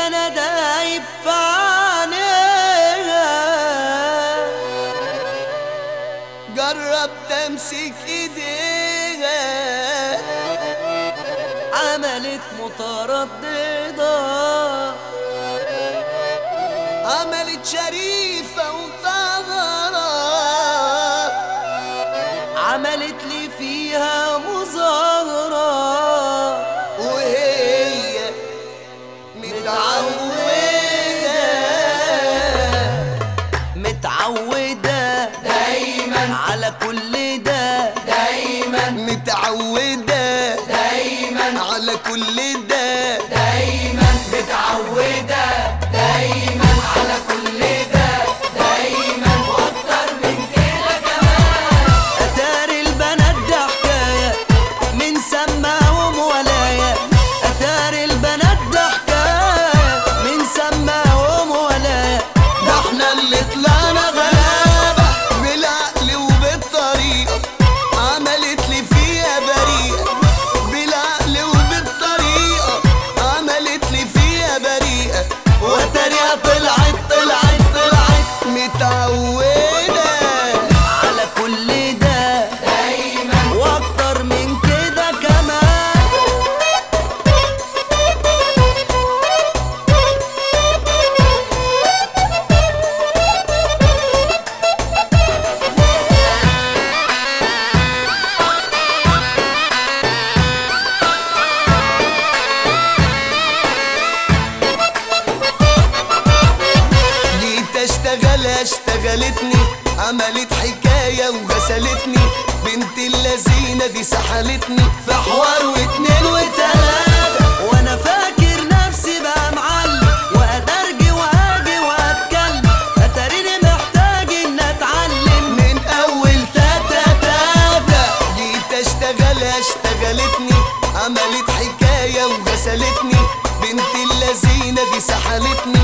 انا دايب في عينيها جربت امسك ايديها عملت مترددة عملت شريفة وطهرة عملت لي فيها مظاهرة وهي متعودة متعودة دايما على كل ده دايما متعودة دايما على كل ده دايما متعودة دايما على كل ده دايما واكتر من كده كمان أتاري البنات ده حكاية من سماهم ولاية أتاري البنات ده حكاية من سماهم ولاية ده احنا اللي طلعنا غلابة بالعقل وبالطريقة عملت لي فيها بريئة بالعقل وبالطريقة عملت لي فيها بريئة وتريقة طلعت طلعت طلعت متعودة على كل ده دايما واكتر من كده كمان جيت اشتغل اشتغلتني عملت حكاية وغسلتني بنت اللذينة دي سحلتني في حوار واتنين وتلاتة وانا فاكر نفسي بقى معلم وادرجي واجي واتكلم اتاريني محتاج ان اتعلم من اول تاتا تاتا جيت اشتغل اشتغلتني عملت حكاية وغسلتني بنت اللذينة دي سحلتني